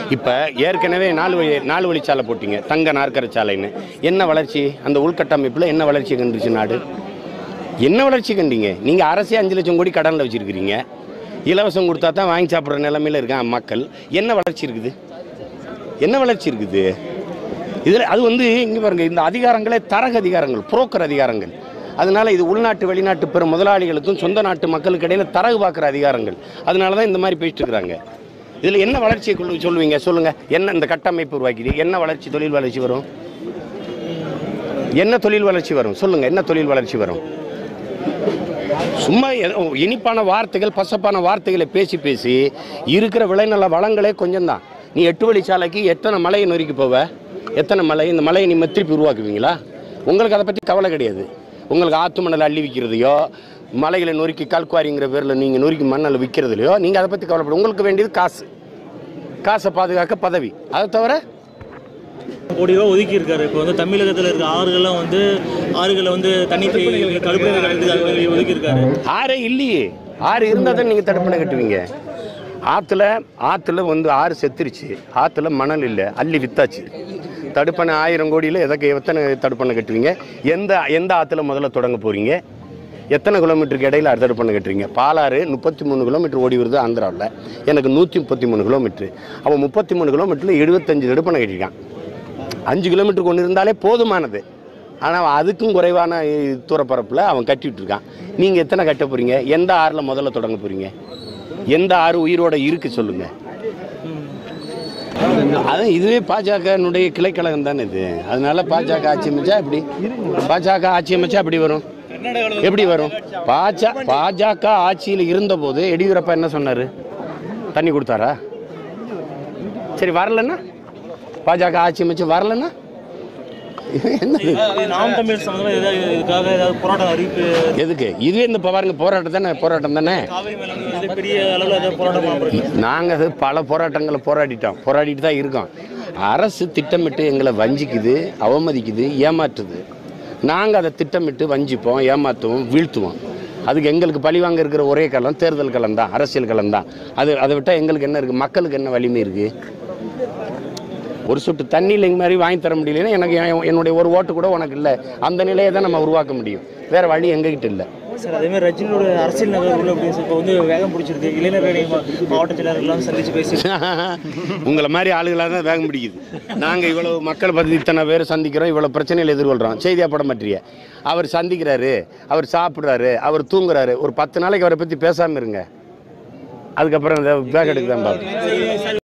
இப்போ ஏற்கனவே நாலு வழி நாலு வழிச்சாலை போட்டீங்க தங்க நாற்கர சாலைன்னு என்ன வளர்ச்சி அந்த உள்கட்டமைப்பில் என்ன வளர்ச்சி கண்டுச்சு நாடு என்ன வளர்ச்சி கண்டீங்க நீங்கள் அரசே அஞ்சு லட்சம் கோடி கடனில் வச்சுருக்கிறீங்க இலவசம் கொடுத்தா தான் வாங்கி சாப்பிட்ற நிலமையில இருக்கான் மக்கள் என்ன வளர்ச்சி இருக்குது என்ன வளர்ச்சி இருக்குது இதில் அது வந்து இங்கே பாருங்க இந்த அதிகாரங்களே தரகு அதிகாரங்கள் புரோக்கர் அதிகாரங்கள் அதனால இது உள்நாட்டு வெளிநாட்டு பெற முதலாளிகளுக்கும் சொந்த நாட்டு மக்களுக்கு இடையில தரகு பார்க்குற அதிகாரங்கள் அதனால தான் இந்த மாதிரி பேசிட்டு இருக்கிறாங்க இதில் என்ன வளர்ச்சியை கொண்டு சொல்லுவீங்க சொல்லுங்க என்ன இந்த கட்டமைப்பு உருவாக்கிது என்ன வளர்ச்சி தொழில் வளர்ச்சி வரும் என்ன தொழில் வளர்ச்சி வரும் சொல்லுங்க என்ன தொழில் வளர்ச்சி வரும் சும்மா ஏதோ இனிப்பான வார்த்தைகள் பசப்பான வார்த்தைகளை பேசி பேசி இருக்கிற விளைநில வளங்களே கொஞ்சம் தான் நீ எட்டு வழிச்சாலைக்கு எத்தனை மலையை நொறுக்கி போவ எத்தனை மலை இந்த மலையை நீ திருப்பி உருவாக்குவீங்களா உங்களுக்கு அதை பற்றி கவலை கிடையாது உங்களுக்கு ஆத்து மணல் அள்ளி விற்கிறதையோ மலைகளை நொறுக்கி கல்குவாரிங்கிற பேரில் நீங்கள் நொறுக்கி மண்ணில் விற்கிறதுலையோ நீங்கள் அதை பற்றி கவலைப்பட உங்களுக்கு வேண்டியது காசு காசை பாதுகாக்க பதவி அதை தவிர கோடி ரூபா ஒதுக்கி இருக்காரு இப்போ வந்து தமிழகத்தில் இருக்க ஆறுகள்லாம் வந்து ஆறுகளை வந்து தண்ணி தடுப்பு கட்டுறது ஒதுக்கி இருக்காரு ஆறே இல்லையே ஆறு இருந்தால் தான் நீங்கள் தடுப்பணை கட்டுவீங்க ஆற்றுல ஆற்றுல வந்து ஆறு செத்துருச்சு ஆற்றுல மணல் இல்லை அள்ளி வித்தாச்சு தடுப்பணை ஆயிரம் கோடியில் எதற்கு எத்தனை தடுப்பணை கட்டுவீங்க எந்த எந்த ஆற்றுல முதல்ல தொடங்க போகிறீங்க எத்தனை கிலோமீட்டருக்கு இடையில அது தடுப்பணை கட்டுறீங்க பாலாறு முப்பத்தி மூணு கிலோமீட்டர் ஓடி வருது ஆந்திராவில் எனக்கு நூற்றி முப்பத்தி மூணு கிலோமீட்ரு அவன் முப்பத்தி மூணு கிலோமீட்டரில் எழுபத்தஞ்சு தடுப்பணை கட்டியிருக்கான் அஞ்சு கிலோமீட்டர் கொண்டு இருந்தாலே போதுமானது ஆனால் அதுக்கும் குறைவான இ- தூரப்பரப்பில் அவன் கட்டிட்டு இருக்கான் நீங்கள் எத்தனை கட்ட போகிறீங்க எந்த ஆறில் முதல்ல தொடங்க போகிறீங்க எந்த ஆறு உயிரோட இருக்கு சொல்லுங்க அதான் இதுவே பாஜகனுடைய கிளைக்கழகம் தானே இது அதனால பாஜக ஆட்சி அமைச்சா எப்படி பாஜக ஆட்சி அமைச்சா எப்படி வரும் எப்படி வரும் பாஜ பாஜக ஆட்சியில் இருந்தபோது எடியூரப்பா என்ன சொன்னார் தண்ணி கொடுத்தாரா சரி வரலன்னா பாஜக ஆட்சி அமைச்சு வரலன்னா என்ன இது? நாம் தமிழ் சம்பந்தமாக ஏதாவது இதுக்காக ஏதாவது போராட்டம் அறிவிப்பு எதுக்கு இதுவே இந்த இப்போ பாருங்க போராட்டம் தானே போராட்டம் தானே காவிரி மேல வந்து பெரிய அளவில் ஏதாவது போராட்டம் பண்ண போறீங்க நாங்கள் அது பல போராட்டங்களை போராடிட்டோம் போராடிட்டு தான் இருக்கோம் அரசு திட்டமிட்டு எங்களை வஞ்சிக்குது அவமதிக்குது ஏமாற்றுது நாங்கள் அதை திட்டமிட்டு வஞ்சிப்போம் ஏமாற்றுவோம் வீழ்த்துவோம் அதுக்கு எங்களுக்கு பழி வாங்க இருக்கிற ஒரே களம் தேர்தல் களம் தான் அரசியல் களம் தான் அது அதை விட்டால் எங்களுக்கு என்ன இருக்குது மக்களுக்கு என்ன வலிமை இருக்குது ஒரு சொட்டு தண்ணி இல்லைங்க மாதிரி வாங்கி தர முடியலன்னா எனக்கு என்- என்னுடைய ஒரு ஓட்டு கூட உனக்கு இல்லை அந்த நிலையை தான் நம்ம உருவாக்க முடியும் வேற வழி எங்ககிட்ட இல்லை சார் அதே மாதிரி ரஜினியோட அரசியல் நகர்வுகள் அப்படின்னு சொல்லி இப்போ வந்து வேகம் பிடிச்சிருக்கு இளைஞர்களை மா- மாவட்ட செயலாளர்கள்லாம் சந்திச்சு பேசி உங்களை மாதிரி ஆளுகளாக தான் வேகம் பிடிக்குது நாங்கள் இவ்வளவு மக்கள் பற்றி இத்தனை பேர் சந்திக்கிறோம் இவ்வளோ பிரச்சனைகள் எதிர்கொள்கிறோம் செய்தியாக பட மாட்டிய அவர் சந்திக்கிறாரு அவர் சாப்பிட்றாரு அவர் தூங்குறாரு ஒரு பத்து நாளைக்கு அவரை பற்றி பேசாமல் இருங்க அதுக்கப்புறம் இந்த பேக் எடுக்க தான் பார்ப்போம்